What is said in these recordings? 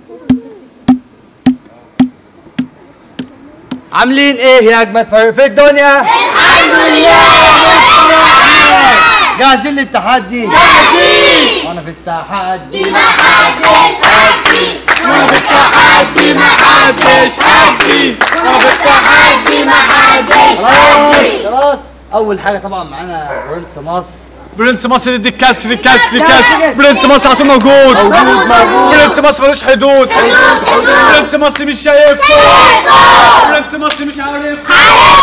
عاملين ايه يا اجمد فريق في الدنيا الحمد لله جاهزين للتحدي جاهزين وانا في التحدي محدش قدي وانا في التحدي محدش قدي وانا في التحدي محدش خلاص قدي خلاص اول حاجه طبعا معانا برنس مصر برنس مصر ضد الكسر الكسر الكسر برنس مصر على طول موجود موجود موجود برنس مصر ملوش حدود برنس مصر مش شايفكم برنس مصر مش عارفكم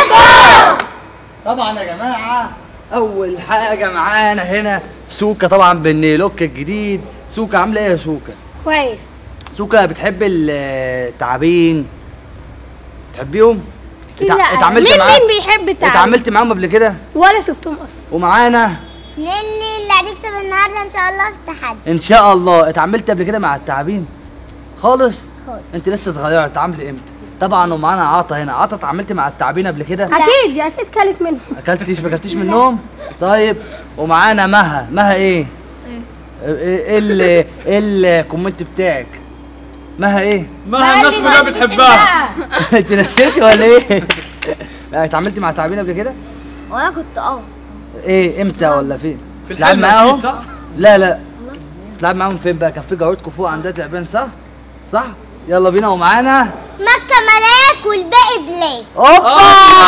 طبعا يا جماعه اول حاجه معانا هنا سوكا طبعا بالنيلوك الجديد سوكا عامله ايه يا سوكا كويس سوكا بتحب التعابين تحبيهم لا اتع- اتعاملت مين معاه مين بيحب التعب اتعاملت معاهم قبل كده ولا شفتهم اصلا ومعانا نني اللي هتكسب النهارده ان شاء الله في التحدي ان شاء الله اتعاملت قبل كده مع التعابين خالص خالص. انت لسه صغيره اتعاملي امتى طبعا ومعانا عطا هنا عطا اتعاملت مع التعابين قبل كده اكيد دي اكيد كلت منهم اكلتيش ما اكلتيش منهم طيب ومعانا مها مها ايه ايه ال ايه الكومنت بتاعك مها ايه ما الناس كلها بتحبها انت نسيتي ولا ايه لا، اتعاملتي مع تعابين قبل كده وانا كنت اه ايه امتى ولا فين في بتلعب الحلم معاهم أكيد، صح؟ لا لا بتلعب معاهم فين بقى كان في جارتكم فوق عندها تعبان صح صح يلا بينا ومعانا مكة ملاك والباقي بلاك اوبا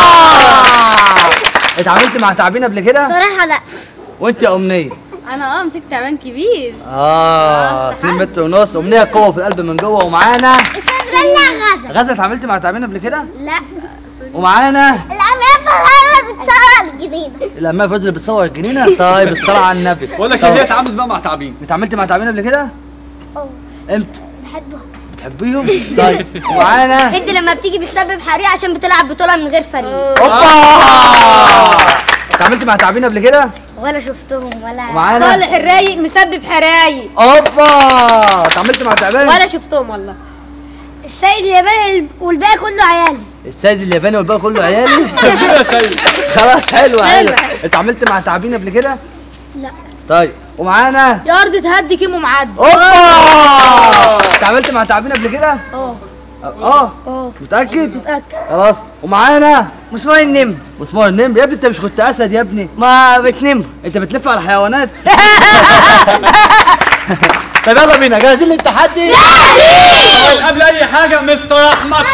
اتعاملت مع تعابين قبل كده صراحة لا وانت يا امنيه انا اه مسكت تعبان كبير اه 2 متر ونص امنيه قوه في القلب من جوه ومعانا استنى غزة غزه اتعاملت مع تعابين قبل كده لا ومعانا الأميرة فرحانة بتصور الجديدة الامام فوز اللي بتصور الجنينه طيب الصلاه على النبي بقول لك طب، هي اتعاملت بقى مع تعابين اتعاملت مع تعابين قبل كده اه امتى بحبهم بتحبيهم طيب ومعانا هند لما بتيجي بتسبب حريق عشان بتلعب بطولة من غير فريق اوبا اتعاملت مع تعابين قبل كده ولا شفتهم ولا ومعانا صالح الرايق مسبب حرايق اوبا اتعاملت مع تعبان ولا شفتهم والله السيد الياباني والباقي كله عيالي السيد الياباني والباقي كله عيالي يا سيد خلاص حلو حلو حلو. اتعاملت مع تعابين قبل كده لا طيب ومعانا يا ارض تهدي كيمو معدي اوبا اتعاملت مع تعابين قبل كده اه اه اه متاكد متأكد خلاص ومعانا مسمار النمر مسمار النمر يا ابني انت مش كنت اسد يا ابني ما بتنمر انت بتلف على الحيوانات طب يلا بينا جاهزين للتحدي طيب، قبل اي حاجه مستر احمد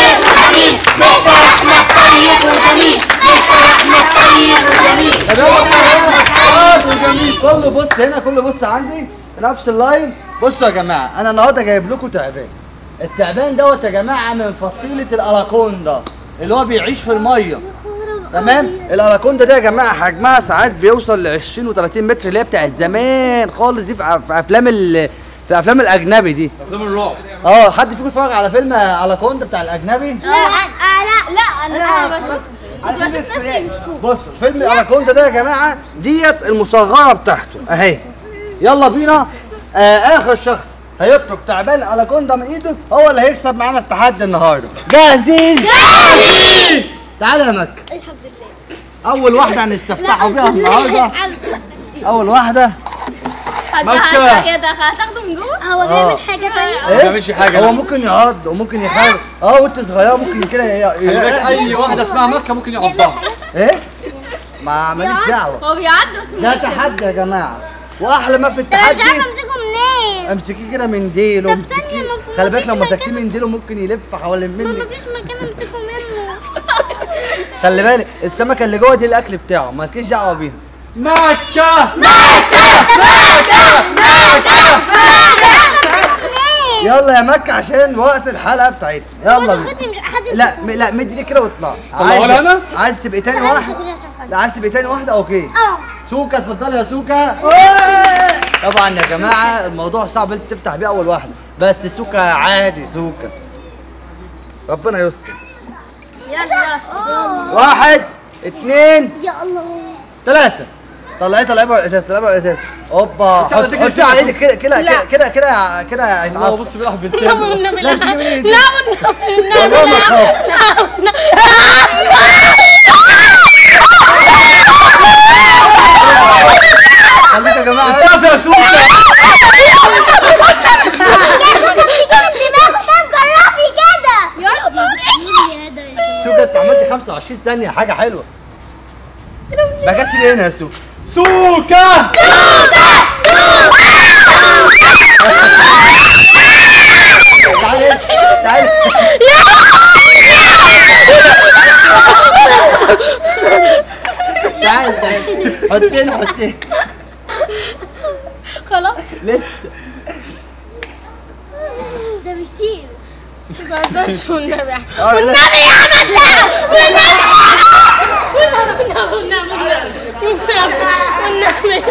طب يلا بينا خلاص وجميل كله بص هنا كله بص عندي في نفس اللاين بصوا يا جماعه انا النهارده جايب لكم تعبان التعبان دوت يا جماعه من فصيله الاناكوندا اللي هو بيعيش في الميه تمام الاناكوندا دي يا جماعه حجمها ساعات بيوصل ل 20 و30 متر اللي هي بتاعت زمان خالص دي في أف- في افلام ال في افلام الاجنبي دي ده من رعب اه حد فيكم اتفرج على فيلم اناكوندا بتاع الاجنبي لا لا لا انا انا بشوف كنت بشوف ناس بيمسكوه بصوا فيلم اناكوندا ده يا جماعه ديت المصغره بتاعته اهي يلا بينا آه اخر شخص هيترك تعبان اناكوندا من ايده هو اللي هيكسب معانا التحدي النهارده جاهزين جاهزين تعالى يا مكة الحمد لله اول واحده هنستفتحوا بيها النهارده اول واحده مكة. كده هتاخده من جوه هو آه. بيعمل حاجة تانية ما بيعملش حاجة، هو لا. ممكن يعض وممكن يخاف اه وانت صغيره ممكن كده ي- خلي بالك ي- اي واحده اسمها مكه ممكن يعضها ايه ما ماليش دعوه هو بيعد بس ده من تحدي يا جماعه واحلى ما في انا مش التحدي عارفة امسكه منين امسكيه كده من ديله طب ثانية، امسكيه المفروض خلي بالك لو مفيش مسكتيه من ديله ممكن يلف حوالين منك مفيش مكان امسكه منه خلي بالك السمكه اللي جوه دي الاكل بتاعه مالكيش دعوه بيها مكه يلا يا مكة عشان وقت الحلقه بتاعتنا يلا بينا حد مش حد مش لا م- لا مدي دي كده واطلع طلعوا لي أنا؟ عايز تبقى تاني عايز واحد تقولي عشان حاجة. لا عايز تبقى تاني واحده اوكي اه سوكا اتفضلي يا سوكا طبعا يا جماعه الموضوع صعب انت تفتح بيه اول واحده بس سوكا عادي سوكا ربنا يستر يلا واحد اتنين يا الله ثلاثة طلعي طلعي بره الاساس طلعي بره الاساس اوبا تعالى حط تجري حطي كده. على ايدك كده كده لا. كده كده كده الله هيتعصب بص بيلعب لا بلسانه والنبي لا لا امسكي من ايدك لا والنبي والله ما تخاف خليك يا جماعه شاف يا سوكا 25 ثانيه حاجه حلوه بكسب ايه هنا يا سوق سوكا تعالى تعالى تعالى تعالى حطين حطين خلاص لسه ده بكتير ما تهزرش والنبي اه لا والنبي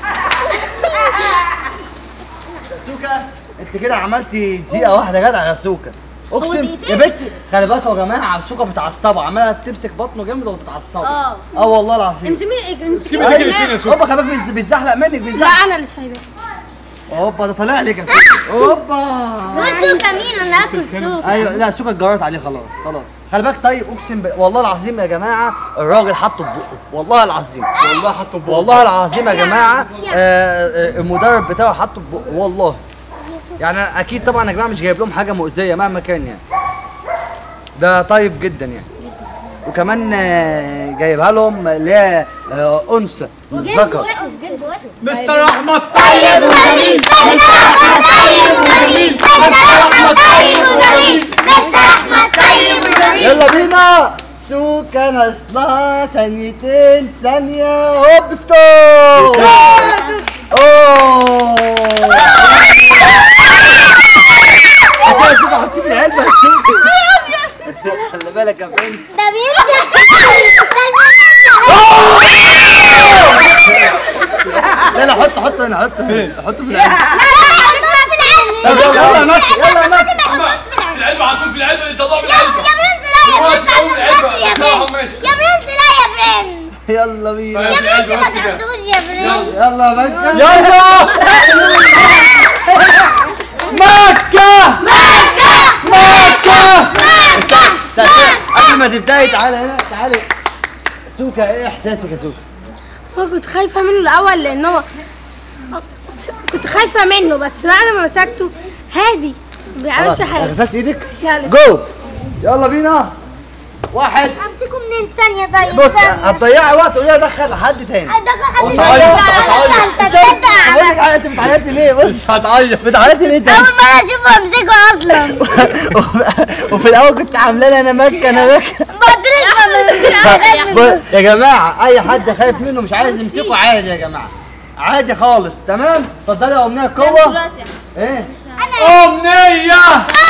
سوكا انت كده عملتي دقيقه واحده جدع يا سوكا اقسم دقيقتين؟ يا بنتي خلي بالكوا يا جماعه سوكا بتعصبه عماله تمسك بطنه جامد وبتعصبه اه. اه والله العظيم امسكي امسكي سيبي ايدك الاثنين يا هوبا سوكا خلي بالك بيز- بيتزحلق منك لا بيتزحلق انا اللي سايباه هوبا ده طالع لك يا سوكا هوبا قول سوكا مين انا اكل سوكا ايوه لا سوكا اتجرت عليه خلاص خلاص خلي بالك طيب اقسم ب... والله العظيم يا جماعه الراجل حطه في بقه والله العظيم والله حطوا بوق والله العظيم يا جماعه آه، آه، المدرب بتاعه حطه في بقه والله يعني أنا اكيد طبعا يا جماعه مش جايب لهم حاجه مؤذيه مهما كان يعني ده طيب جدا يعني وكمان آه، جايبها لهم اللي هي آه، انثى مش جلد ذكر وحش جلد وحش مستر احمد طيب وجميل مستر احمد طيب وجميل مستر احمد طيب وجميل مستر احمد طيب وجميل يلا بينا سوكا نازلها ثانيتين ثانية هوب ستوب اوه حطي يا سوكا حطيه في العلبة يا سوكا خلي بالك يا برنس ده بيمشي لا لا حط حط هنا حط هنا حطه في العلبة لا طب يلا يلا يا مكي يلا يا مكي في العلبة هتكون في العلبة اللي طلعوا من يا العلبة برنس لا يا دلوقتي برنس أول علبة. يا اطلعهم برنس ماشي. يا برنس لا يا برنس يلا بينا طيب. يا برنس ما بس كده. تحطوش يا برنس يلا يا مكة يلا مكة مكة تعالى قبل ما تبدأي تعالى هنا تعالى سوكا ايه احساسك يا سوكا؟ هو كنت خايفة منه الأول لأن هو كنت خايفة منه بس بعد ما مسكته هادي ما بيعملش خلاص، حاجة غسلت ايدك؟ لا لسه جو يلا بينا واحد امسكه منين ثانية طيب بص ثانية. هتضيعي وقت قولي ادخل حد تاني ادخل حد تعالى، تاني. تعالى. ثالثة، ثالثة. بقول لك حاجة، انت بتعيطي ليه بص مش هتعيط بتعيطي ليه انت اول مرة اشوفه امسكه اصلا وفي الاول كنت عامله لي انا مكه انا مكه بدرك ما بص، يا جماعه اي حد خايف منه مش عايز يمسكه عادي يا جماعه عادي خالص تمام اتفضلي يا امنيه قوه دلوقتي ايه أمنية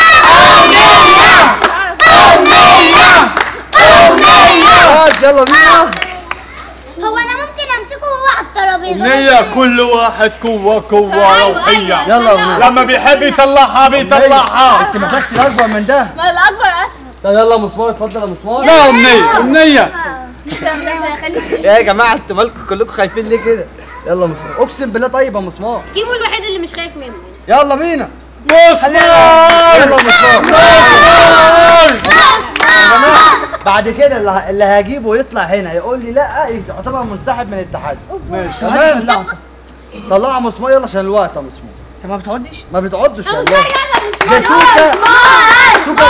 خلاص يلا بينا هو انا ممكن امسكه وهو على الترابيزة أمنية كل واحد قوة قوة روحية يلا يا امنيه لما بيحب يطلعها بيطلعها انت مسكت الاكبر من ده ما الاكبر اسهل طب يلا يا مسمار اتفضل يا مسمار لا أمنية أمنية خلي يا جماعه انتوا مالكم كلكم خايفين ليه كده يلا يا مسمار اقسم بالله طيب يا مسمار كيمو الوحيد اللي مش خايف منه يلا بينا مسمار يلا يا مسمار يا جماعه بعد كده اللي, اللي هجيبه يطلع هنا يقول لي لا يعتبر منسحب من الاتحاد ماشي تمام طلع مسمار يلا عشان الوقت يا مسمار انت ما بتعدش ما بتعدش والله ده سوكا سوكا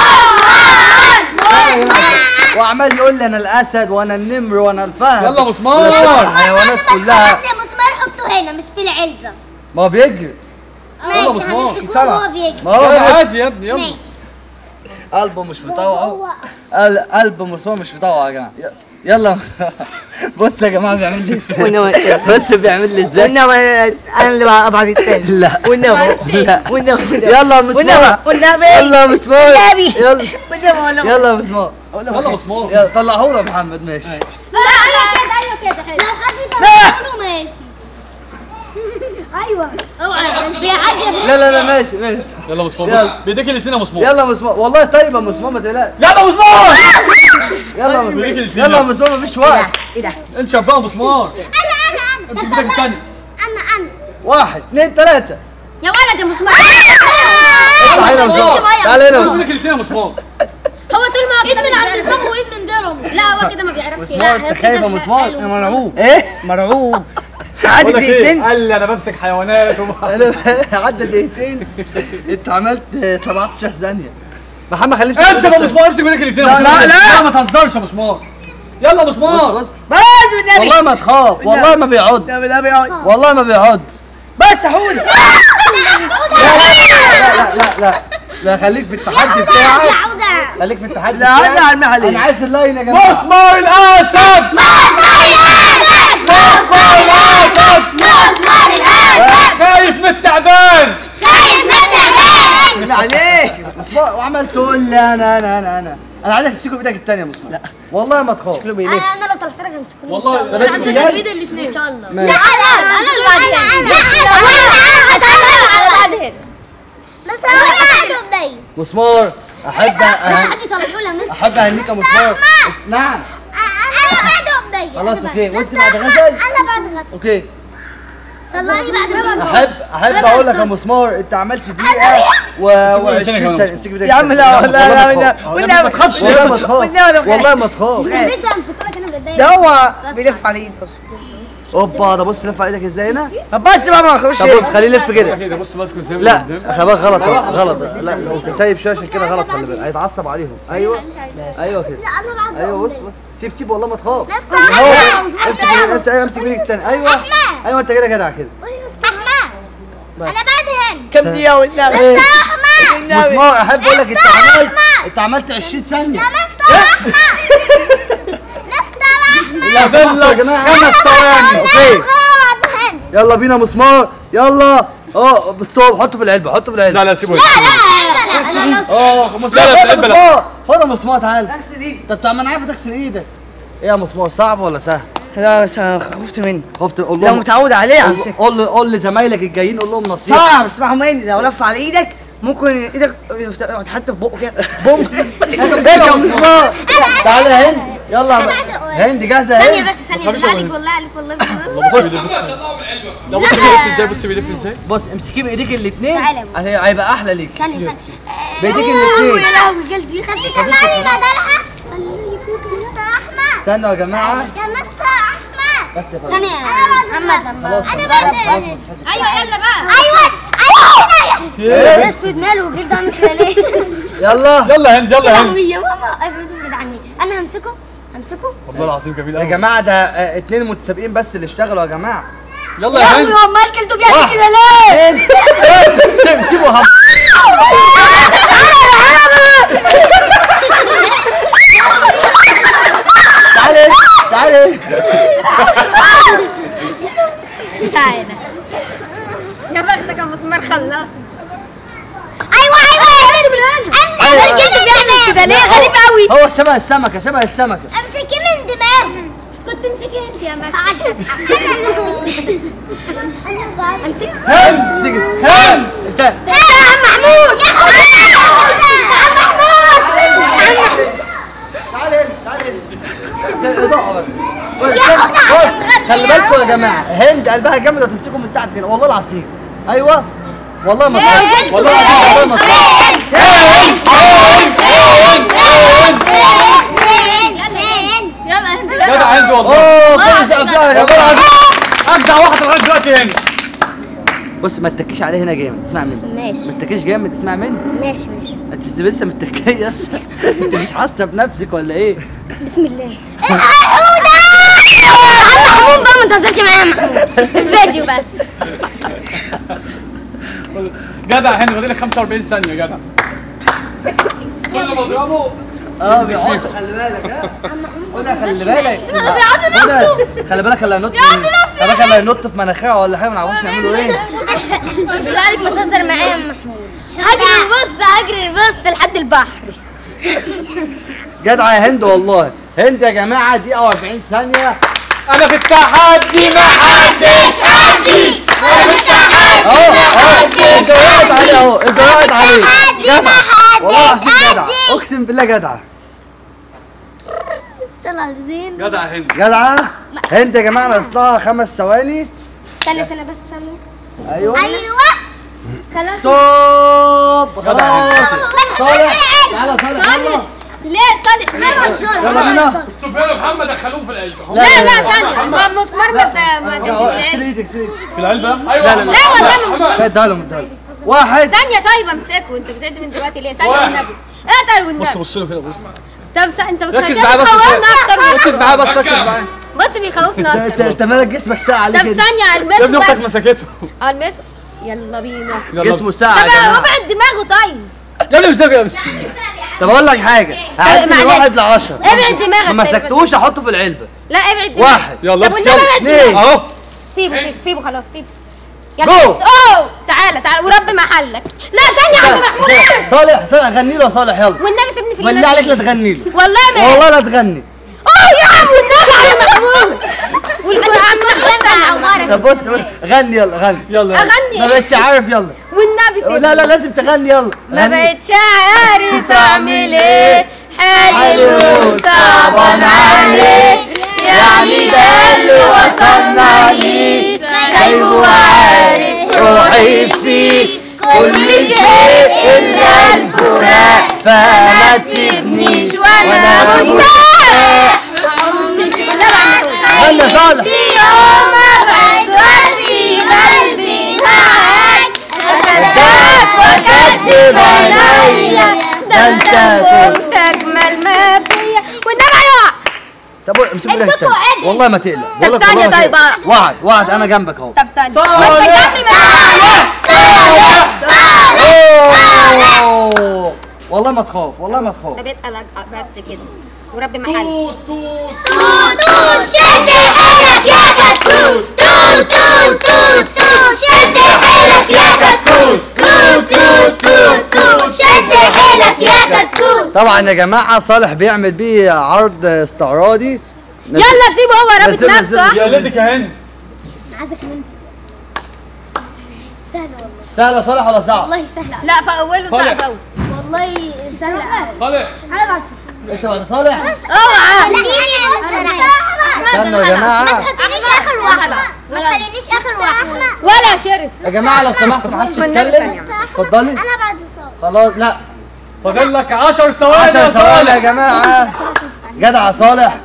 وعمال يقول لي انا الاسد وانا النمر وانا الفهد يلا مسمار. الحيوانات كلها بس يا مسمار حطه هنا مش في العلبة ما هو بيجري ماشي مسمار. همسكه وهو بيجري ما هو يلا بس عادي يا ابني يلا ماشي قلبه مش مطوعه قل- قلب مسمار مش مطوع يا جماعه ي- يلا بص يا جماعه بيعمل لي ازاي بص بيعمل لي ازاي والنبي انا اللي ابعد التاني لا والنبي لا والنبي يلا يا مسمار والنبي يلا يا مسمار والنبي. يلا والنبي والنبي يلا يا مسمار يلا مسمار يلا طلعه له يا محمد ماشي لا ايوه كده ايوه كده حلو لو حد يطلعه ماشي ايوه اوعى بيعدي يا لا لا لا ماشي ماشي يلا مسمار يلا. بص، بيديك الاثنين يا مسمار يلا يا مسمار والله طيب يا مسمار ما تقلقش يلا مسمار يلا يا بيديك مسمار. الاثنين يلا يا مسمار مفيش وقت انت شباب مسمار انا انا امسك بيدك الثاني انا انا واحد اثنين ثلاثة يا ولد يا مسمار اطلع هنا يا مسمار تعال هنا يا مسمار. بيديك الاثنين يا مسمار هو طول ما هو ايد من عند الدم وايد من ديلهم لا هو كده ما بيعرفش مسمار انت خايف يا مسمار مرعوب ايه مرعوب بقول عادي لك ايه دقيقتين قال لي انا بمسك حيوانات وما انا عدى دقيقتين انت عملت 17 ثانية محمد خليه انت يا ابو مسمار امسك بايدك الاثنين لا، لا، لا. ما تهزرش يا ابو مسمار يلا يا ابو بص مسمار بص بس والنبي والله ما تخاف والله ما بيعض يا بالله بيقعد والله ما بيعض بس يا حوده لا لا لا لا لا خليك في التحدي بتاعك عودة خليك في التحدي لا بتاعك ازعل ما عليك انا عايز اللاين يا جماعه مسمار الاسد خايف من التعبان ما عليك مسمار وعمال تقول لي انا انا انا انا انا عايزك تمسكه بايدك الثانيه يا مسمار لا والله ما تخاف شكله انا بيلف انا لو طلعت لك همسكه والله طب انت همسكها بجد؟ بايد الاثنين ان شاء الله ماشي. لا انا انا اللي بعدين لا انا انا بعدين بس انا بعدين مسمار احب أه- حد يطلعوا لها مس احب اهنيك يا مسمار نعم انا بعد بدي خلاص اوكي وانت بعد غزل انا بعد غزل اوكي طلعني بعد غزل احب احب اقول لك يا مسمار انت عملت دقيقه و و20 ثانيه امسك بايدك يا عم لا لا لا والله والنبي ما تخاف. والله ما تخاف والله ما تخاف ريت امسكه لك انا بايدي ده هو بيلف على ايده اوبا ده بص لف على ايدك ازاي هنا طب بس بقى ما نخش طب بص خليه يلف كده كده بص ماسكه ازاي من لا قدام. خلي بالك غلط غلط لا سايب شويه عشان كده غلط خلي بالك هيتعصب عليهم ايوه ايوه كده لا انا بعد ايوه بص بص سيب سيب والله ما تخاف مستر اهو أحمد. امسك امسك ايوه امسك بايدك التاني ايوه ايوه انت كده جدع كده احمد بس انا بعد هنا كم دقيقة والنبي ايه احمد والنبي مسمار احب اقول لك انت عملت انت عملت 20 ثانيه مستر احمد مستر احمد لا فاضل سمحتوا يا لك جماعه خمس ثواني اوكي بعد هنا يلا بينا مسمار يلا اه ستوب حطه في العلبه حطه في العلبه لا لا سيبه لا لا انا لو اه مسمار لا، لا، خد يا لا. مسمار خد يا مسمار تعال اغسل ايدي طب تعال ما انا عارف تغسل ايدك ايه يا مسمار صعب ولا سهل؟ لا بس انا خفت منه خفت قول لو لهم متعود عليه قول- امسكه قول قول لزمايلك الجايين قول لهم نصيحه صعب اسمعوا مني لو لف على ايدك ممكن ايدك تحط في بقه كده بوم ازيك يا مسمار تعالى يا هند يلا بقى. هند جاهزه يا ثانية هند بس ثانية بالله عليك والله عليك والله بص بيلف بص لا بص بيلف ازاي بص بيلف ازاي بص امسكيه بايديك الاثنين تعالى يا أبو. هيبقى احلى ليك ثانية ثانية بايديك يا الاثنين لهوي قلبي خليك تطلعني بدلها مستر احمد استنوا يا جماعه يا مستر احمد بس يا فندم. ثانية يا محمد خلاص انا خلاص. بعد ايوه يلا بقى ايوه ايوه إيه؟ اسود ماله جلد عامل كده ليه؟ يلا يلا هند يلا هند لهوي يا ماما ابعدوا بعيد عني انا همسكه همسكه والله العظيم جميل يا قوي جماعه ده آه، اتنين متسابقين بس اللي اشتغلوا يا جماعه يلا يا هند هو امال كلته بيعمل كده ليه؟ هند هند سيبوا هم تعالي تعالي تعالى يا بختك يا مسمار خلص ايوه ايوه امسك كده بيعمل كده ليه غريب قوي هو شبه السمكه شبه السمكه امسكي من دماغه كنت امسكي انت يا مكة امسك هند امسكي هند استنى يا عم محمود يا عم محمود تعالي هند تعالي هند الاضاءه بس بص يا بص خدعة. خلي بالكم يا جماعه هند قلبها جامد هتمسكوا من تحت هنا والله العظيم ايوه والله ما تخاف والله العظيم والله ما تخاف يلا جدع هند والله اوه كل شيء أفضل يا والله العظيم امتع واحد لغايه دلوقتي هند بص ما تتكيش عليه هنا جامد اسمع مني ماشي ما تتكيش جامد اسمع مني ماشي ماشي انت لسه متكيه يا اسطى انت مش حاسه بنفسك ولا ايه بسم الله عم محمود بقى ما تهزرش معايا يا محمود الفيديو بس جدع هند فاضل لك 45 ثانيه جدع كل ما اضربه اه بيحط خلي بالك ها خدها خلي بالك ده بيعض خدها. خلي بالك اللي هينط خلي بالك اللي هينط في مناخيره ولا حاجه ما نعرفش نعمله ايه بالله عليك ما تهزر معايا يا محمود هجري بص هجري بص لحد البحر جدعه يا هند والله هند يا جماعه دقيقه و40 ثانيه انا في التحدي ما حدش قدي اهو اهو انت وقعت عليه اهو انت وقعت عليه جدع والله العظيم جدع اقسم بالله جدع طلع زين جدع هند جدعه هند يا جماعه ناقص خمس ثواني استنى استنى بس ثانية ايوه ايوه خلاص ستوب خلاص جدع. صالح تعالى صالح يلا ليه صالح ليه يلا بينا الصبيان محمد دخلوه في العلبه لا لا ثانية ما مسمار ما ت- ما تمشي في اغسل العلم ايدك اغسل ايدك في العلبه لا ايوه لا لا لا والله ما لا اديها لهم اديها لهم واحد ثانية طيب امسكه انت بتعد من دلوقتي ليه ثانية واحد. والنبي اقدر بص والنبي بص له كده بص طب س- انت ركز كده معايا بس بتخوفنا اكتر ركز معايا بس ركز معايا بص بيخوفنا انت اكتر انت مالك جسمك ساعة عليه طب كده ثانية يا ابني المسه اختك بس مسكته المسه يلا بينا يلا جسمه بس. ساعة طب يا جماعة ابعد دماغه طيب يا ابني امسكه يا ابني طب اقول لك حاجة هعد من معلش. واحد لعشرة ابعد دماغك ما طيب. مسكتوش احطه في العلبة لا ابعد دماغك واحد يلا طب امسك والنبي يلا ابعد اثنين. دماغك اهو سيبه سيبه سيبه خلاص سيبه جو. اوه تعالى تعالى ورب محلك لا ثانية يا عم محمود صالح صالح غني له يا صالح يلا والنبي سيبني في بالله عليك لا تغني له والله ما والله لا تغني اوه يا عم والنبي على محمود والقرآن محمود طب بص بص، غني يلا غني يلا يلا. اغني ما إيه؟ بقتش عارف يلا والنبي سيبني لا لا لازم تغني يلا ما غني. بقتش عارف اعمل ايه حالي حلو صعبان عليه يعني ده اللي وصلنا ليه سايبه وعارف روحي فيك كل شيء الا الفراق فما تسيبنيش وانا مشتاق غني يا صالح في يوم ابعد واسيب قلبي معاك اصدقك واكدب عليا ده انت كنت اجمل ما فيا والنبي يقع طب امسكوا ليه امسكوا التاني. عدل. والله ما تقلق طب والله ثانية والله ما طيب، تقلق. اه. وعد وعد انا جنبك اهو طب ثانية صالح. ما انت جنبي بقى أوه. والله ما تخاف والله ما تخاف طب اتقل بس كده وربي محل توت توت توت توت شد حيلك يا كتكوت توت توت توت توت شد حيلك يا كتكوت توت توت توت توت شد حيلك يا كتكوت طبعا يا جماعه صالح بيعمل بيه عرض استعراضي يلا سيبه هو رابط نزل- نفسه نزل- أحسن. يا ليدك يا هند عايزك انت سهلة والله سهله صالح ولا صعب؟ والله سهلة لا في اوله طالع. صعب قوي والله سهلة أوي. طالع أنا بعد انت بعد صالح اوعى استنوا يا جماعه ما تخلينيش اخر واحدة ما تخلينيش اخر واحدة ولا شرس يا جماعه لو سمحتوا ما حدش والنبي يتكلم ثانية. اتفضلي انا بعد صوت خلاص لا فاضل لك 10 ثواني 10 يا ثواني يا صالح جماعه جدع صالح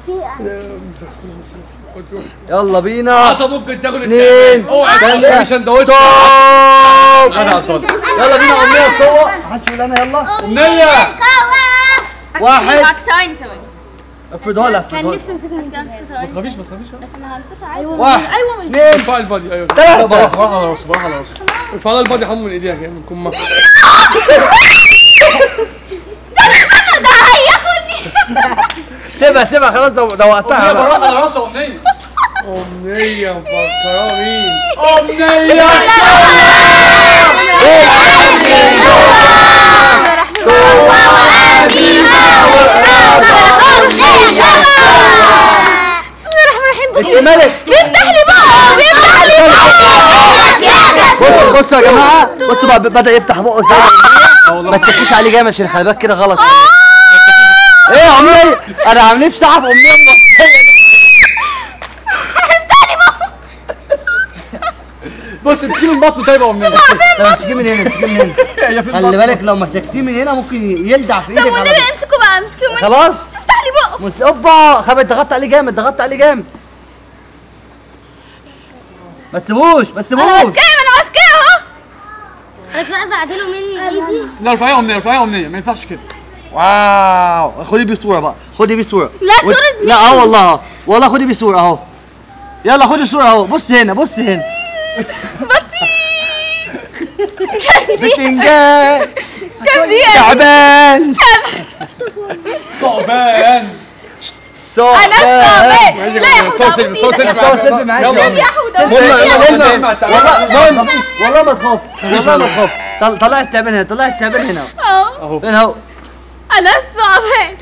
يلا بينا انت ممكن تاكل اثنين اوعى ثانية تاكل سندوتش ستوب انا يا صالح يلا بينا امنيه القوه محدش يقول انا يلا امنيه واحد ثواني ثواني افردها لها افردها لها. ما تخافيش ما تخافيش واحد اثنين ارفع البادي ايوه ثلاثة. بالراحه على راسه بالراحه على راسه ارفع لها البادي حمو من ايديها كده من كمها سيبها سيبها خلاص ده ده وقتها امنيه بقى. بالراحه على راسه امنيه امنيه مفكره مين امنيه بسم الله الرحمن الرحيم بص انت مالك بيفتح لي بقه بيفتح لي بصوا بصوا يا جماعه بصوا بقى بدا يفتح بقه ازاي ما تتكيش عليه جامد عشان خلي بالك كده غلط ايه يا امنيه انا عم نفسي اعرف امنيه مصرية دي. بص امسكي من بطنه طيب يا امنيه طب امسكيه من هنا امسكيه من هنا هي في خلي البطن. بالك لو مسكتيه من هنا ممكن يلدع في ايدك على والنبي طول. امسكوا بقى امسكوا مني خلاص افتح لي بقه مس... اوبا خبط ضغطت عليه جامد ضغطت عليه جامد ما تسيبوش ما انا تسيبوش ماسكاه انا ماسكاه اهو أنا كنت عايزة أعدله من إيدي لا ارفعيها امنيه ارفعيها امنيه ما ينفعش كده واو خدي بيه صوره بقى خدي بيه صوره لا، وت- صورة لا اه والله اهو والله خدي بيه صوره اهو يلا خدي صوره اهو بص هنا بص هنا بتنجان كام دي تعبان ثعبان انا الثعبان لا يا صوت حوده سيلفي صوت سيلفي صور سيلفي معاك يلا يلا. يا حوده والله يلا، والله يلا. والله والله ما تخاف والله ما تخاف طل- طلع التعبان هنا طلع التعبان هنا اهو اهو هنا اهو انا الثعبان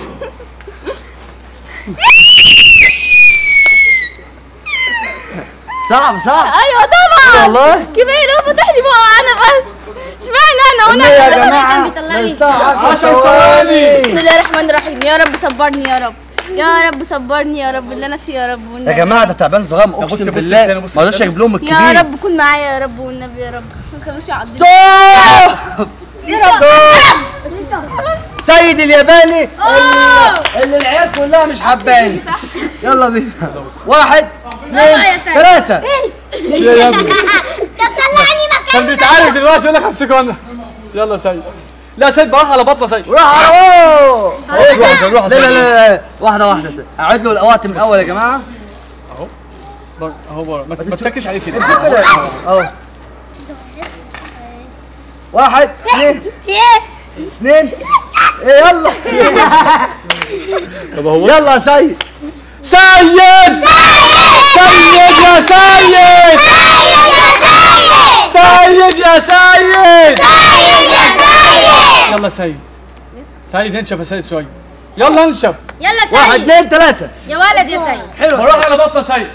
صعب صعب ايوه طبعا والله كفايه لو فتح لي بقه انا بس اشمعنى انا امنية يا وانا جماعة بيطلع لي نستنى 10 ثواني بسم الله الرحمن الرحيم يا رب صبرني يا رب يا رب صبرني يا رب اللي انا فيه يا رب يا والنبي جماعة ده تعبان صغير بص- اقسم بص بالله لسانه، بص ما اقدرش لسانه. اجيب لهم الكبير يا رب كن معايا يا رب والنبي يا رب ما تخلوش يعضني ستوب يا رب سيد الياباني اللي, اللي العيال كلها مش حباني يلا بينا واحد يا اثنين سيد. ثلاثة يا ابني طب طلعني مكان كان بيتعالج دلوقتي يقول لك امسكه انا يلا يا سيد لا سيد براح على بطنه سيد وراح على اوه روح لا روح لا لا لا واحده واحده اعد له الاوقات من الاول يا جماعه بر- اهو بره ما ما تتكش عليه كده امسك كده اهو واحد اثنين اثنين إيه يلا طب هو يلا يا سيد سيد سيد يا سيد سيد يا سيد يلا سيد سيد انشف يا سيد شويه يلا انشف يلا واحد سيد اثنين ثلاثة يا ولد يا سيد حلو بروح على بطنه سيد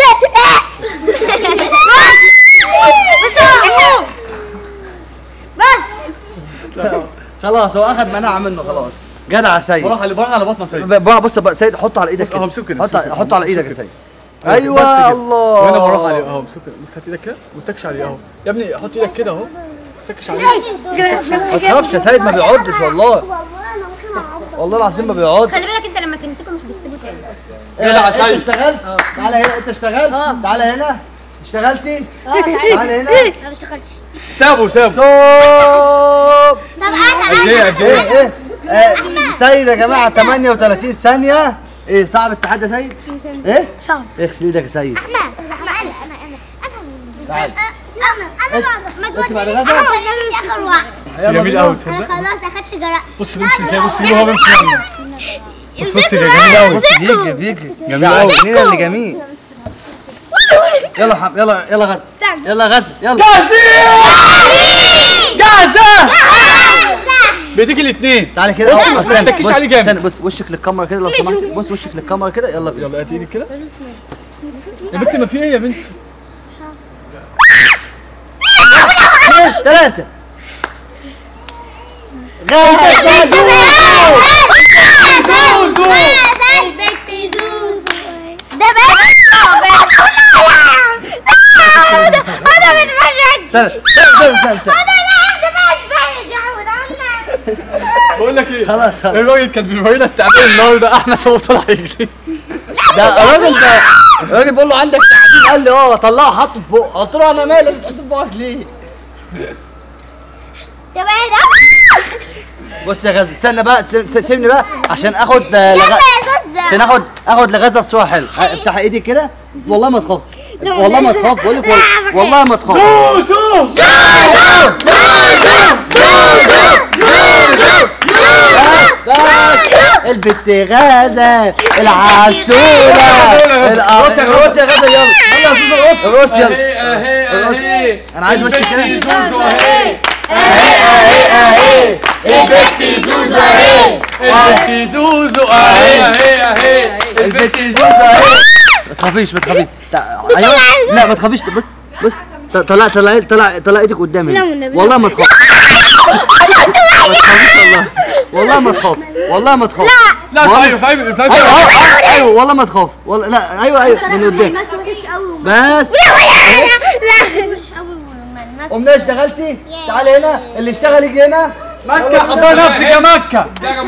خلاص هو اخذ مناعة منه خلاص جدع يا سيد بروح على بروح على بطنه سيد ب- بص بقى سيد حطه على ايدك بص، اهو امسكه كده، حط امسكه. حطه على ايدك يا سيد بس ايوه كده. الله وانا بروح عليه اهو امسك بص هات ايدك كده ما تتكش عليه اهو يا ابني حط ايدك كده اهو ما تتكش عليه ما تخافش يا سيد ما بيعضش والله والله العظيم ما بيعض خلي بالك انت لما تمسكه مش بتسيبه تاني جدع يا انت سيد اشتغلت تعالى هنا انت اشتغلت اه. تعالى هنا اشتغلتي اه تعالى هنا انا ما اشتغلتش سابه سابه ستوب طب انا قد ايه قد ايه ايه ايه آه، سيد يا جماعه 38 ثانيه ايه صعب التحدي يا سيد ايه صعب اغسل ايدك يا سيد احمد احمد انا انا انا تعال انا انا بعد ما انت بعد توديني غدا؟ انا خليني اخر واحد يلا جميل بينا. قوي انا تصدق خلاص اخدت جرأة بص بيمشي ازاي بص ليه وهو بيمشي يلا بص بص ده جميل قوي بص بيجري بيجري جميل يا قوي. عينينا اللي جميل يلا حب يلا يلا غزل يلا غزل يلا جاهزين جاهزة بيديك الاثنين تعالى كده بص، اه، ما استنى، تتكيش بص، عليه جامد. استنى بص وشك للكاميرا كده لو سمحت بص وشك للكاميرا كده يلا بينا يلا هات ايدك كده يا بنتي ما في ايه يا بنتي اثنين ثلاثة غزل ده بقى انا مش بشد استنى استنى استنى استنى انا مش بشد بقول لك ايه خلاص خلاص الراجل كان بيورينا التعبير النهارده احنا سوا طلع يجري ده الراجل ده الراجل بيقول له عندك تعديل قال لي اه طلعه حطه في بقه قلت له انا مالي اللي تحطه في بقك ليه؟ ده بقى ده بص يا غزل استنى بقى سيب- سيب- سيبني بقى عشان اخد آه، يلا لغ... يا زوزة عشان اخد اخد لغزه الصوره حلو افتح ايدي كده والله ما تخاف والله ما تخاف بقول لك والله- والله ما تخاف زوزو البت غازة العسولة روس يا غزة. الروس يا غزة يلا يلا يا زوزو الروس يلا اهي الروس. اهي انا عايز وشي كده زوزو اهي البت زوزو اهي البنت زوزو اهي اهي اهي البت زوزو اهي ما تخافيش ما تخافيش تع- ايوه لا ما تخافيش بص بص ط- طلع طلع طلع طلع ايدك قدامي لا والنبي. والله ما تخاف ما تخافيش والله والله ما تخاف والله ما تخاف لا والله- فايف فايف فايف ايوه أهو، ايوه والله ما تخاف والله لا ايوه ايوه من قدام بس وحش قوي بس لا وحش قوي والملمس قمنا اشتغلتي تعالي هنا اللي اشتغل يجي هنا مكة حضر نفسك يا مكة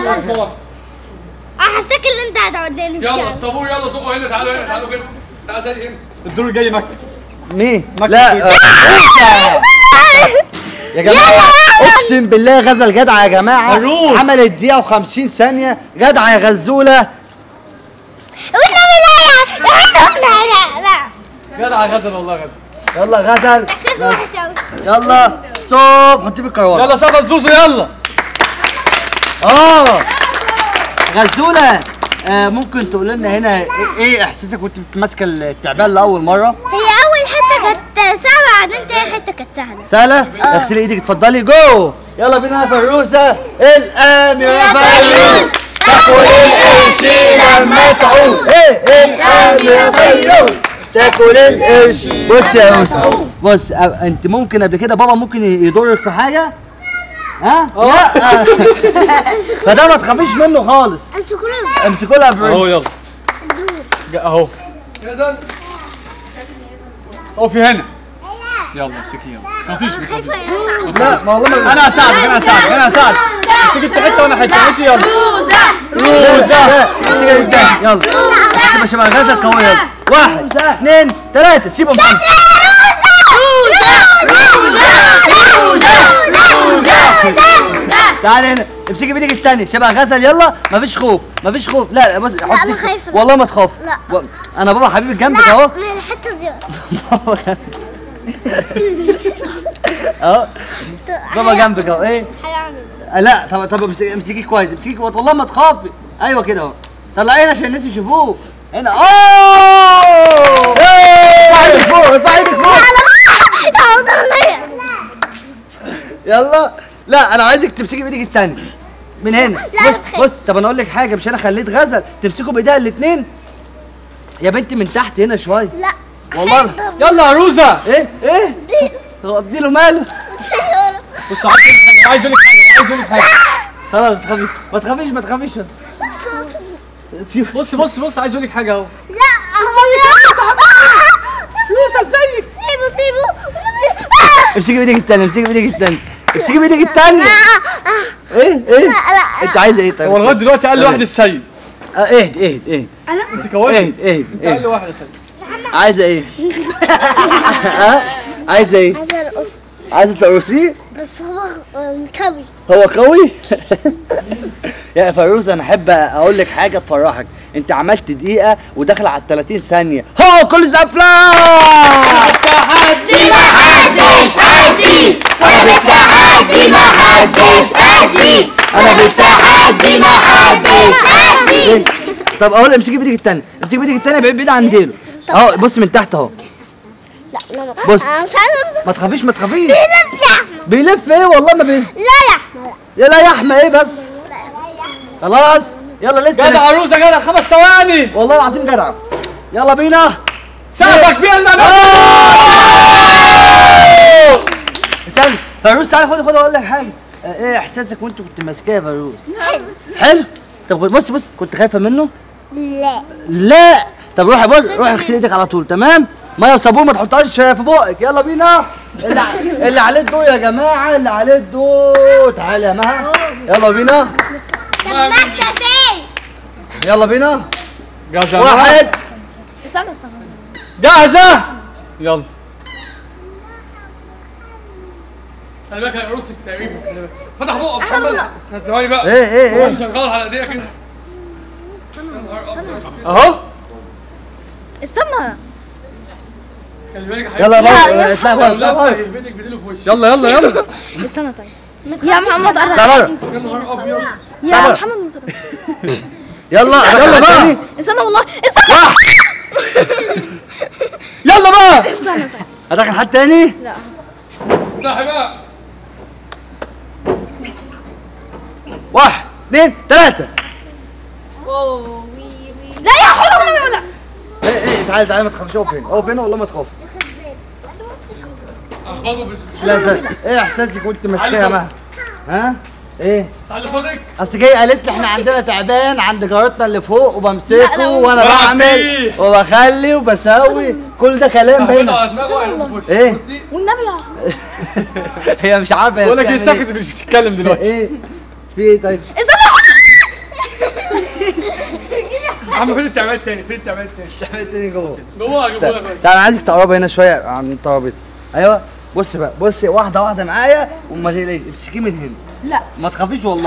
احسك اللي انت هتعدي لي يلا طابور يلا زقوا هنا تعالوا هنا تعالوا كده تعالوا زي هنا الدور الجاي مكة مين مكة لا كده. آه، يا جماعه اقسم بالله غزل جدعه يا جماعه الروس. عملت دقيقه و50 ثانيه جدعه يا غزوله والنبي لا لا لا لا جدع غزل والله غزل يلا غزل احساسه وحش قوي يلا ستوب حطيه في الكروان يلا سقط زوزو يلا اه غزوله آه ممكن تقول لنا هنا ايه, إيه احساسك وانت ماسكه التعبان لاول مره هي اول حته كانت صعبه بعدين تاني حته كانت سهله سهله اغسلي ايدك اتفضلي جو يلا بينا يا فروسه الاميره فيروز تاكل القرش لما تعوز ايه الاميره فيروز تاكل القرش بص يا يوسف بص أ- انت ممكن قبل كده بابا ممكن يضرك في حاجه ها لا فده ما تخافيش منه خالص امسكوا له امسكوا لها برنس اهو يلا جا- اهو غزل اقفي هنا يلا امسكي يلا ما تخافيش ما تخافيش. خايفه يا لا ما والله ما انا هساعدك انا هساعدك انا هساعدك امسكي انت حته وانا حته ماشي يلا روزة امسكها ازاي يلا تبقى شبه غزة قوية يلا واحد اثنين ثلاثة سيبهم خمسة تعالي هنا امسكي بايدك التانية شبه غزل يلا مفيش خوف مفيش خوف لا لا بص حط أنا ايدك- خايفة. والله ما تخاف لا. و- انا بابا حبيبي جنبك اهو من الحته دي اهو بابا جنبك اهو ايه هيعمل آه، لا طب طب امسكي امسكيك كويس امسكيك كويس والله ما تخافي ايوه كده اهو طلعي هنا عشان الناس يشوفوك هنا اوه ارفعي ايدك فوق ارفعي ايدك فوق يلا لا انا عايزك تمسكي بايدك التانية من هنا لا، بص, أنا بص طب انا اقول لك حاجه مش انا خليت غزل تمسكوا بايديها الاثنين يا بنتي من تحت هنا شويه لا والله يلا يا روزة ايه ايه غضي له ماله بص عايز اقول لك حاجة عايز اقول لك حاجة عايز اقول لك حاجة خلاص ما تخافيش ما تخافيش ما تخافيش سيب- بص بص بص عايز اقول لك حاجة اهو لا روزة ازيك سيبه سيبه امسكي بايدك التانية امسكي بايدك التانية امسكي بايدك التانية ايه ايه لا. انت عايزه ايه طيب هو لغاية دلوقتي قال لي واحد السيد آه، اهد اهد اهد انت كويس اهد اهد قال لي اهد واحد السيد عايزه ايه ها عايزه ايه عايزه ارقص عايزه ترقصيه بس هو قوي هو قوي يا فيروز انا احب اقول لك حاجه تفرحك انت عملت دقيقه وداخل على ال 30 ثانيه هو كل زفله دي ما حدش قدي انا بالتحدي ما حدش قدي انا بالتحدي ما حدش قدي طب اقول امسكي بايدك التانية امسكي بايدك التانية بعيد بعيد عن ديله اهو بص من تحت اهو لا لا لا بص. انا مش عايزه ما تخافيش ما تخافيش بيلف يا احمد بيلف ايه والله ما بي لا يا احمد يا لا يا احمد ايه بس خلاص يلا لسه جدع لسه. يا روزة جدع خمس ثواني والله العظيم جدع يلا بينا سقفك بيها اللي استنى فيروز تعالى خد خد اقول لك حاجه آه، ايه احساسك وانت كنت ماسكاه يا فيروز حلو طب بص بص كنت خايفه منه لا لا طب روحي بص روحي اغسلي ايدك على طول تمام ميه وصابون ما تحطهاش في بقك يلا بينا اللي, ع- اللي عليه الضوء يا جماعه اللي عليه الضوء تعالى يا مها يلا بينا طب ما انت فين يلا بينا جاهزة يا واحد استنى استنى جاهزة يلا خلي بالك يا روسك تقريبا خلي بالك. فتح بقك محمد ثواني بقى ايه ايه ايه شغال على ايديك كده اهو استنى خلي بالك يا حبيبي. يلا بقى لو اطلع بره اطلع لف بره هيهبدك بديله في وشك يلا يلا يلا استنى طيب يا محمد قرب اطلع بره يا نهار ابيض اطلع بره. محمد مطر يلا يلا بقى استنى والله استنى يلا بقى هدخل حد تاني صاحي بقى واحد اثنين ثلاثة لا يا حول ولا ولا ايه ايه تعالى تعالى ما تخافش اقف هنا اقف هنا والله ما تخاف اخبطه بال لا زي. ايه احساسك وانت ماسكاها يا مها ها ايه تعالى صوتك اصل جاي قالت لي احنا عندنا تعبان عند جارتنا اللي فوق وبمسكه وانا بلعب بعمل فيه. وبخلي وبسوي كل ده كلام اخبطه باين على دماغه وهيروح في وشك إيه؟ بصي والنبي يا هي مش عارفه هي بقول لك ايه بتعمل ساكت مش بتتكلم دلوقتي ايه في ايه طيب يا عم فين التعبان التاني فين التعبان التاني تعمل تاني جوه جوه اجيبه لك تعال تعال انا عايزك تقربي هنا شويه عن الترابيزه ايوه بص بقى بصي واحده واحده معايا وما تقلقيش امسكيه من هنا لا. ما تخافيش والله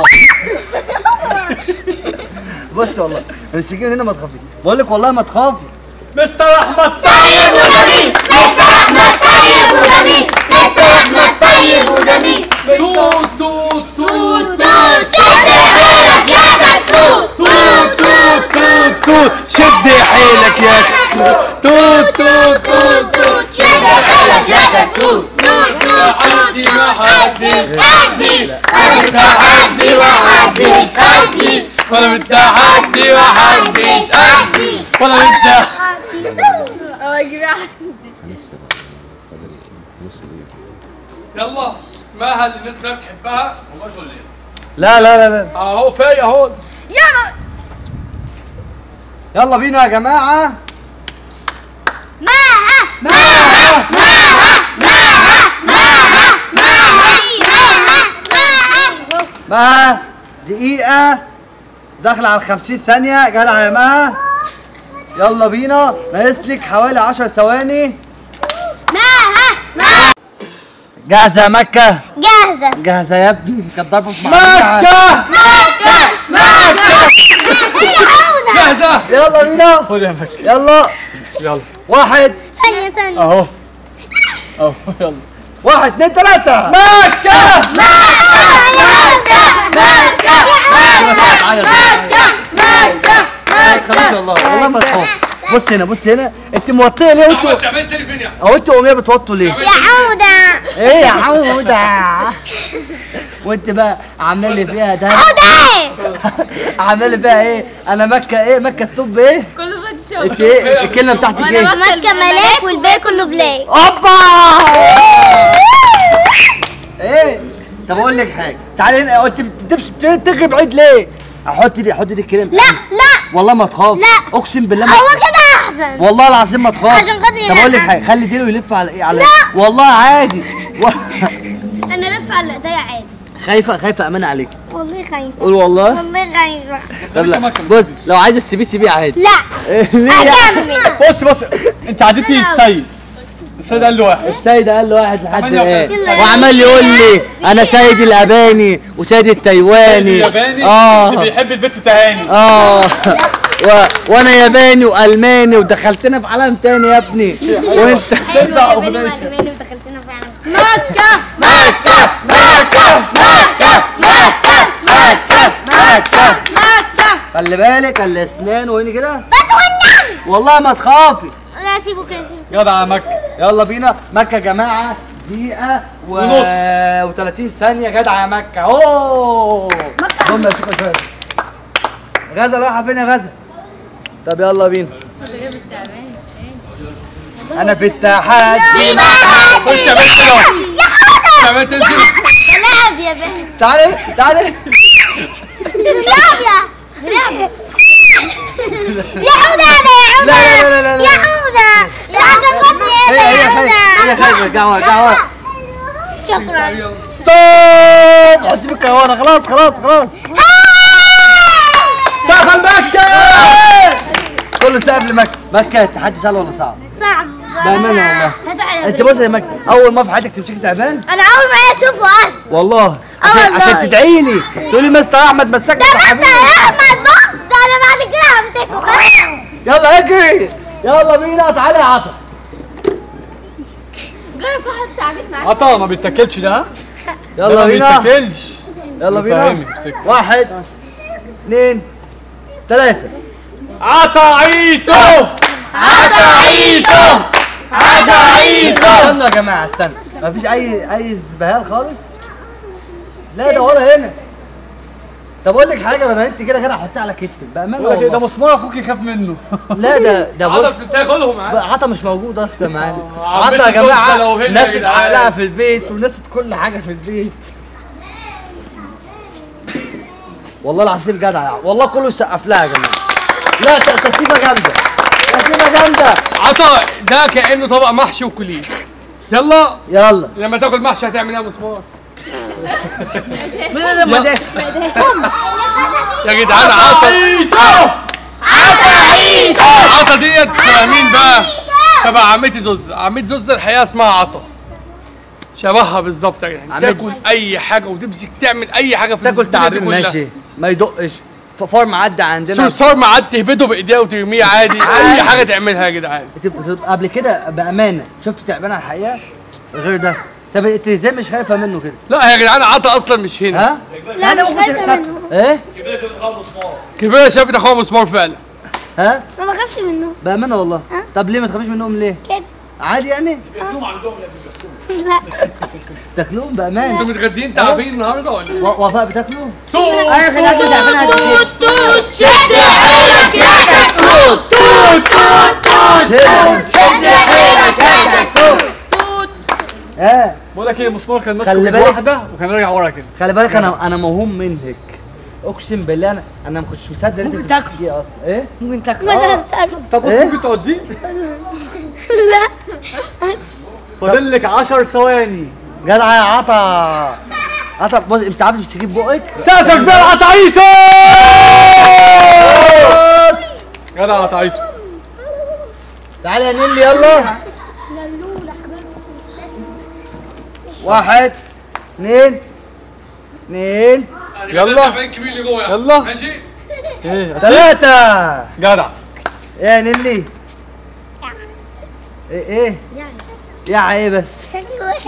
بص والله امسكيه من هنا ما تخافيش بقول لك والله ما تخافي مستر احمد طيب وجميل مستر احمد طيب وجميل مستر احمد طيب وجميل توت توت توت توت شد حيلك يا كتكوت توت توت توت توت شد حيلك يا توت توت توت توت شد حيلك يا كتكوت توت توت توت ما حدش قدي انا بالتحدي وحدش قدي ولا بالتحدي وحدش قدي ولا بالتحدي يلا مها اللي الناس كلها بتحبها وبرضه اللي لا لا لا لا اهو فايق اهو يلا بينا يا جماعه مها دقيقة داخلة على 50 ثانية جدع يا مها يلا بينا ناقص لك حوالي 10 ثواني جاهزه يا مكه جاهزة جاهزه يا ابني كانت ضربه في مكة هي عودة جاهزة يلا بينا خد يا مكة يلا يلا واحد ثانية ثانية اهو اهو يلا واحد اتنين تلاته مكة خلاص والله والله ما تخاف بص هنا بص هنا انت موطيه ليه وانتوا تعمل تاني فين يا او انتوا اميه بتوطوا ليه؟ يا عودة ايه يا عودة وانت بقى عامل لي فيها ده عودة عامل لي فيها ايه؟ انا مكه ايه؟ مكه الطب ايه؟ كله فات انت ايه؟ الكلمه بتاعتك ايه؟ مكة ملاك والباقي كله بلاك اوبا ايه؟ طب اقول لك حاجه تعالي هنا قلت بتمشي تجري بعيد ليه؟ احط دي احط دي الكلمه لا لا والله ما تخاف لا. اقسم بالله ما هو كده احسن والله العظيم ما تخاف عشان خاطري طب اقول لك لا. حاجه خلي ديله يلف على ايه على لا. والله عادي و... انا لف على ايديا عادي خايفه خايفه امانه عليك والله خايفة قول والله والله خايفة طب مش لا مكة. بص لو عايزه تسيبيه سيبيه عادي لا إيه، ليه يعني؟ اكمل بص بص انت عديتي السيد السيد قال له واحد السيد قال له واحد لحد ثمانية الان وخمسين. وعمال يقول لي انا سيد الاباني وسيد التايواني الياباني اللي اه بيحب البت تهاني اه و... وانا ياباني والماني ودخلتنا في عالم تاني يا ابني وانت حلو يا بني والماني ودخلتنا فعلا مكة مكة مكة مكة مكة مكة مكة مكة خلي بالك الاسنان وهنا كده بتغني والله ما تخافي لا سيبه كده سيبه جدع يا مكة يلا بينا مكة يا جماعة دقيقة و... ونص. و30 ثانية جدعة يا مكة اوه هم يا شيخ شوية غزة رايحة فين يا غزة؟ طب يلا بينا انا في التحدي خد يا بنت يلا. يا حودة يا بنت انت بلعب يا بنت تعالي تعالي بلعب يا بلعب يا حودة يا لا لا لا لا لا يا حودة يا عشان هي هي خايفة هي خايفة قهوة قهوة شكرا ستوب حطي في القهوة خلاص خلاص خلاص سقف مكة كله سقف لمكة مكة التحدي سهل ولا صعب؟ صعب بأمانة والله هتعلم انت بص يا مكة اول ما في حياتك تمسكي تعبان انا اول ما اشوفه اصلا والله اه عشان, والله. عشان تدعي لي تقولي مستر احمد مسكك ده يا بس حبيبي يا احمد بص ده انا بعد كده همسكه خلاص يلا اجري يلا بينا تعالى يا عطا جرب واحد تعبير معاك عطا ما بيتاكلش ده ها؟ ده يلا ما بينا بيتاكلش يلا بينا فاهمني، مسكت. واحد اثنين ثلاثة عطا عيتو عيتو عيتو استنوا يا جماعة استنى مفيش أي أي زبهال خالص لا ده ولا هنا طب أقول لك حاجة بدل أنت كده كده حطيها على كتفك بأمانة بقول لك إيه، ده والله مسمار اخوك يخاف منه لا ده ده بص عطا بتاكلهم عادي بقى عطا مش موجود اصلا معانا آه، عطا يا عمتي جماعه جوزة لو هنا يا ناست جدعان. عقلها في البيت وناست كل حاجه في البيت والله العظيم جدع والله كله يسقف لها يا جماعه لا ت- تسليمه جامده تسليمه جامده عطا ده كانه طبق محشي وكليه يلا يلا لما تاكل محشي هتعمل ايه يا مسمار من غير ما دافع يا جدعان عطا عطا ديت مين بقى تبع عمتي زوز عمتي زوز الحقيقه اسمها عطا شبهها بالظبط يا جدعان عمتي. تاكل اي حاجه وتمسك تعمل اي حاجه في تاكل الدنيا دي تعبين كلها. ماشي ما يدقش فار معدي عندنا صرصار معاد تهبده بايديها وترميه عادي اي حاجه تعملها يا جدعان بتبقى بتبقى قبل كده بامانه شفت تعبان على الحقيقه غير ده طب انت ازاي مش خايفه منه كده لا يا جدعان عطا اصلا مش هنا ها لا ده ممكن تاكل ايه كبيره شافت اخوها مسمار فعلا ها ما بخافش منه بامانه والله طب ليه ما تخافيش منهم ليه كده عادي يعني لا تاكلوهم انتوا بامانه متغدين تعبين النهارده ولا ايه؟ و- وفاء بتاكلوا ايوه خليها تدافع خليها تدافع توت شد حيلك يا كتكوت توت توت توت شد حيلك يا كتكوت اه بقول لك ايه مسمار كان ماسك خلي ايد بالك. واحده وكان راجع ورا كده خلي بالك انا انا موهوم منك اقسم بالله انا انا ما كنتش مصدق ان انت ممكن تاكل. بتحكي اصلا ايه ممكن تاكل ما انا طب بص إيه؟ ممكن تقعدي لا فاضل لك 10 ثواني جدع يا عطا عطا بص انت عارف تمسكيه ببقك سقفك بقى عطايته بص جدع عطايته تعالى يا نيلي يلا واحد اثنين اثنين يلا كبير اللي جوه يلا. ماشي ايه أسيب؟ ثلاثة جدع يا نيلي ايه ايه يا ايه بس شكله وحش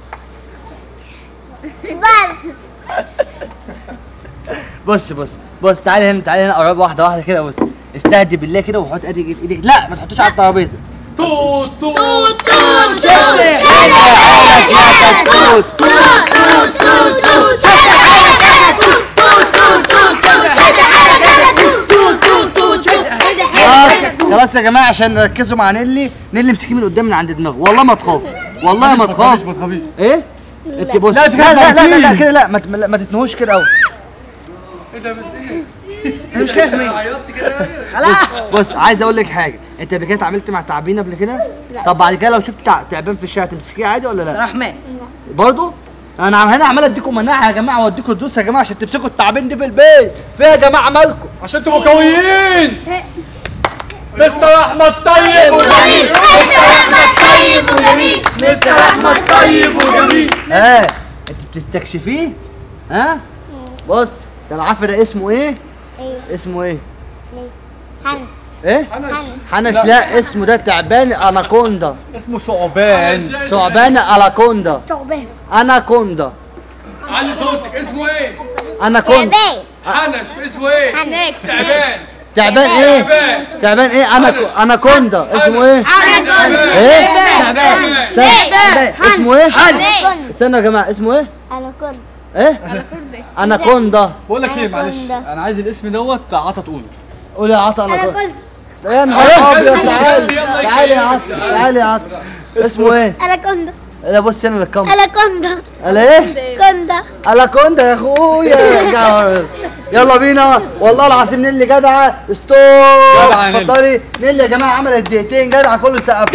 بس بص بص بص تعالي هنا تعالي هنا قرب واحدة واحدة كده بص استهدي بالله كده وحط ايدك ايدك لا ما تحطوش على الترابيزة توت توت توت توت شد حيلك يا كتكوت توت توت توت توت شد حيلك يا كتكوت توت توت توت توت شد حيلك يا كتكوت توت توت توت شد حيلك يا خلاص خلاص يا جماعة عشان ركزوا مع نيلي نيلي امسكيه من قدام من عند دماغه والله ما تخاف والله ما تخاف ما تخافيش ايه انت بص لا، لا انت لا كده لا, لا, لا موتين. كده لا ما ت- ما تتنهوش كده قوي ايه ده ايه انا مش خايف منك عيطت كده بص عايز اقول لك حاجه انت قبل كده اتعاملت مع تعابين قبل كده طب بعد كده لو شفت تع- تعبان في الشارع تمسكيه عادي ولا لا رحمن برضه انا عم- هنا عمال اديكم مناعه يا جماعه واديكم دوس يا جماعه عشان تمسكوا التعابين دي في البيت فيها يا جماعه مالكم عشان تبقوا قويين مستر احمد طيب وجميل مستر احمد طيب وجميل مستر احمد طيب وجميل ها انت بتستكشفيه ها بص ده العفن ده اسمه ايه ايه اسمه ايه حنس ايه حنس حنش لا اسمه ده تعبان اناكوندا اسمه ثعبان ثعبان اناكوندا ثعبان اناكوندا علي صوتك اسمه ايه؟ اناكوندا تعبان حنش اسمه ايه؟ حنش. تعبان تعبان ايه تعبان. تعبان ايه انا اناكوندا اسمه ايه ايه تعبان تعبان اسمه ايه تعبان استنوا يا جماعه اسمه ايه انا كنت ايه اناكوندا بقول لك ايه معلش أناكوندا. انا عايز الاسم دوت عطا تقوله قول يا عطا انا اناكوندا كنت يا نهار ابيض يلا، تعالي يلا، تعالي يا يلا. عطا تعالي يا عطا اسمه ايه انا كنت لا بص هنا للكاميرا انا كنت قال ايه كنت اناكوندا يا اخويا يلا بينا والله العظيم نيلي جدعه ستوب جدعة يا نيلي. اتفضلي نيلي يا جماعه عملت دقيقتين جدعه كله سقف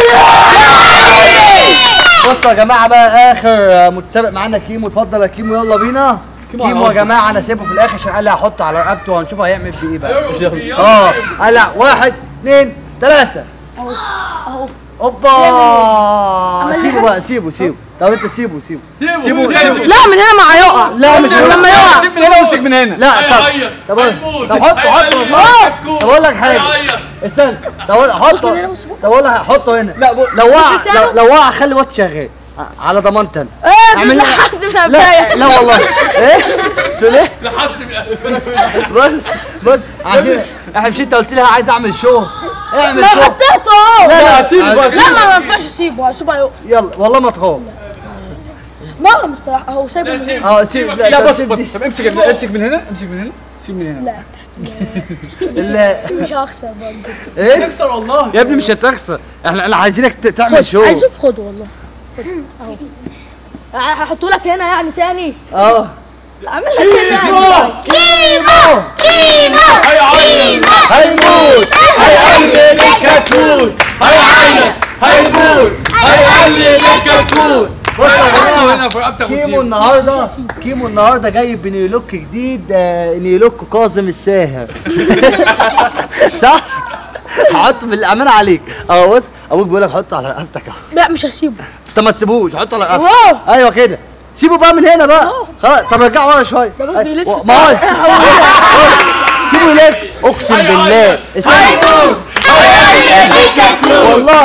بصوا يا جماعه بقى اخر متسابق معانا كيمو اتفضل يا كيمو يلا بينا كيمو كيمو يا على جماعه انا سايبه في الاخر عشان قال لي هحط على رقبته وهنشوف هيعمل بايه بقى يلا. اه قال لا واحد اثنين ثلاثة اوبا سيبه بقى سيبه سيبه طب انت سيبه سيبه سيبه سيبه سيبه. سيبه لا من هنا ما هيقع لا مش لما يقع سيب من هنا وامسك من هنا لا طب هيعيط. طب هيبوس. طب حط حط هيعيط. طب اقول لك حاجه هيعيط. استنى طب اقول حطه طب اقول لك حطه هنا لا لو وقع لو- لو وقع خلي وقت شغال ع- على ضمانتي انا ايه اعمل لي- بتلحسني من لا قفايا لا والله ايه تقول ايه لحست من بص بص عايزين احنا مش انت قلت لها عايز اعمل شو اعمل لا شو حطيته اهو لا لا سيبه بقى لا ما ما ينفعش اسيبه هسيبه هيقع يلا والله ما تخاف ما مستريح اهو سايبه من هنا اه سيب لا لا طب بص سيب بص دي طب امسك امسك من هنا امسك من هنا سيب من هنا لا مش هخسر برضه ايه تخسر والله يا ابني مش هتخسر احنا احنا عايزينك ت- تعمل شو عايزه خده والله خد. اهو هحطه لك هنا يعني تاني اه اعمل لك كده يعني. كيمو كيمو هيعيط هيموت هيعلي الكتكوت هيعيط هيموت هيعلي الكتكوت بص يا جماعه هنا في رقبتك كيمو وسيبه. النهارده كيمو النهارده جاي بنيلوك جديد آه، نيلوك كاظم الساهر صح؟ هحطه بالامانه عليك اهو بص ابوك بيقول لك حطه على رقبتك اهو لا مش هسيبه انت ما تسيبوش حطه على رقبتك واو. ايوه كده سيبه بقى من هنا بقى خلاص طب رجعه ورا شويه ده بس بيلف و- ما هو سيبه يلف اقسم بالله هيموت والله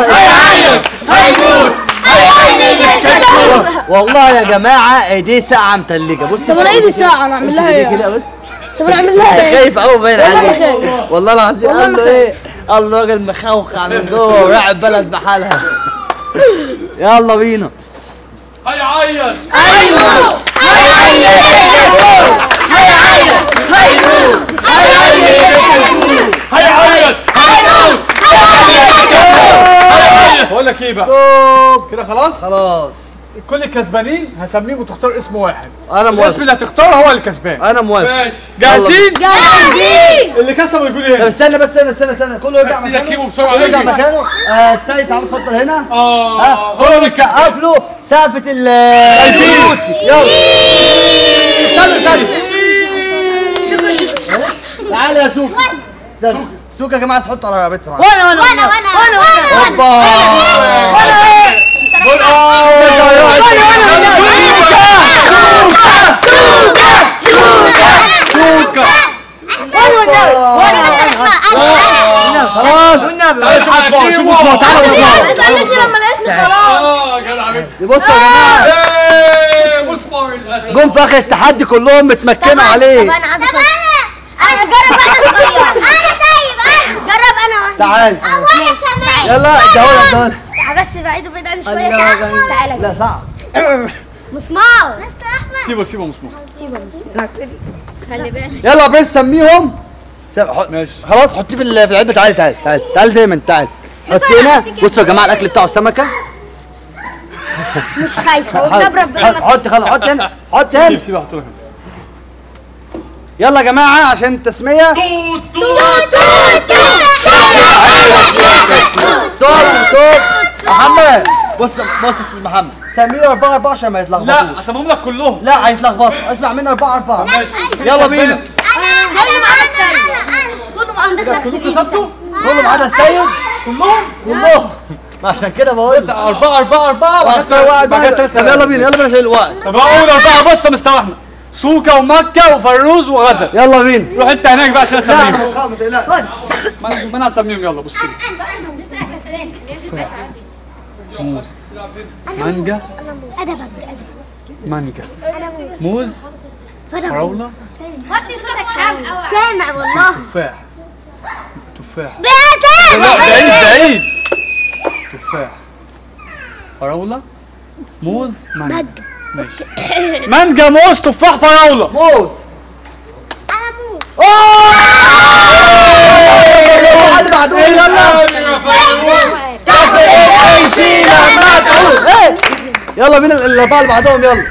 والله يا جماعه ايديه ساعه متلجه بص طب انا ايدي ساعه انا اعمل لها ايديه ايه كده بس طب انا اعمل لها انت ايه خايف قوي باين والله ما عليك خايف. والله العظيم والله قال ما له ايه قال له راجل مخوخع من جوه وراعي بلد بحالها يلا بينا هيعيط هيعيط بقول لك ايه بقى ستوب كده خلاص خلاص كل الكسبانين هسميهم وتختار اسم واحد انا الاسم موافق اللي هتختاره هو اللي كسبان انا موافق ماشي جاهزين جاهزين اللي كسب يقول طب ايه استنى بس استنى استنى استنى كله يرجع بس يا كيمو مكانه بسرعة كله يرجع يجي. مكانه آه السيد تعالى اتفضل هنا ها اه كله بيسقف له سقفة ال البيوت يلا استنى استنى تعالى يا سوق استنى سوق يا جماعه حط على رقبتها وانا وانا وانا وانا وانا وانا اوبا وانا ايه خلاص تعالى شوف اسمه شوف اسمه تعالى ما اسمه تسألنيش لما لقيتني خلاص اه جدع بنت بصوا يا جماعه ايه بص بص جم في اخر التحدي كلهم متمكنه عليه طب انا عايزه انا جرب انا صغير انا طيب انا جرب انا تعال وانا كمان يلا اديهولك اديهولك بس بعيد بعيد عن شويه تعالى تعالى لا صعب مسمار مستر احمد سيبه سيبه مسموح سيبه خلي بالك يلا يا برنس سميهم سم- حط- ماشي. خلاص حطيه في ال- في العلبه تعالى تعالى تعالى تعالى زي ما انت تعالى حط هنا بصوا يا جماعه الاكل بتاعه سمكه مش خايفه قدام ربنا حط حط خلاص حط هنا حط سيب هنا سيبه احط لك يلا يا جماعه عشان التسميه توت توت توت توت صوت صوت محمد بص بص يا استاذ محمد سميه 4 4 عشان ما لا يتلخبطوش اسمهم لك كلهم لا هيتلخبطوا اسمع مني 4 4 يلا بينا انا كله معانا كله معانا نفس كلكم ثبتوا كله ما عدا السيد كلهم كلهم ما عشان كده بقول أربعة أربعة أربعة واختار واحد بعد كده واحد. طب يلا بينا يلا بينا عشان الوقت طب أقول أربعة بص يا مستر أحمد سوكا ومكة وفيروز وغزل يلا بينا روح أنت هناك بقى عشان لا انا أسميهم مش خايف ما تقلقش ما ما أنا هسميهم يلا بص لي موز مانجا ادبك مانجا انا موز موز فراولة وطي صوتك حام سامع والله تفاح تفاح بأسامة لا بعيد بعيد تفاح فراولة موز مانجا ماشي مانجا موز تفاح فراولة موز انا موز يلا اللي بعدهم يلا امشي لما تعود إيه. يلا بينا الاربعه اللي بعدهم يلا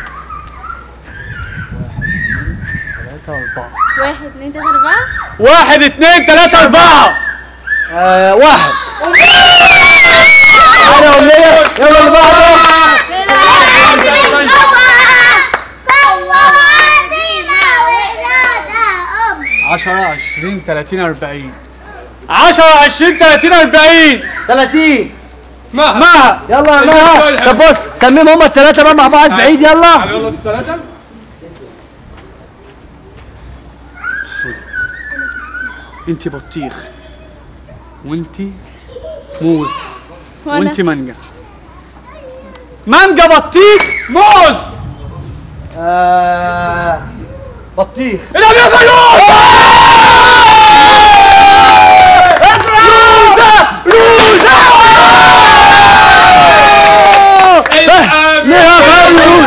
ثلاثة أربعة واحد اتنين تلاتة أربعة واحد اتنين تلاتة أربعة آه واحد يلا أمنية يلا اللي بعده عشرة عشرين تلاتين أربعين عشرة عشرين تلاتين أربعين 30 ما مها يلا يا مها طب بص سميهم هما الثلاثة بقى مع بعض بعيد يلا يلا الثلاثة انت بطيخ وانت موز وانت مانجا مانجا بطيخ موز آه بطيخ العب يا فيروز روزة روزة العب ليه يا فيروز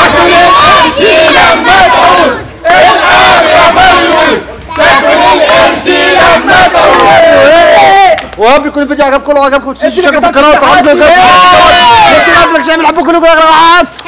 وهاب يكون الفيديو عجبكم لو عجبكم تنسوا تشتركوا في القناه وتفعلوا زر الجرس. نفسي نعمل لك شيء بنحبكم كلكم يا جماعه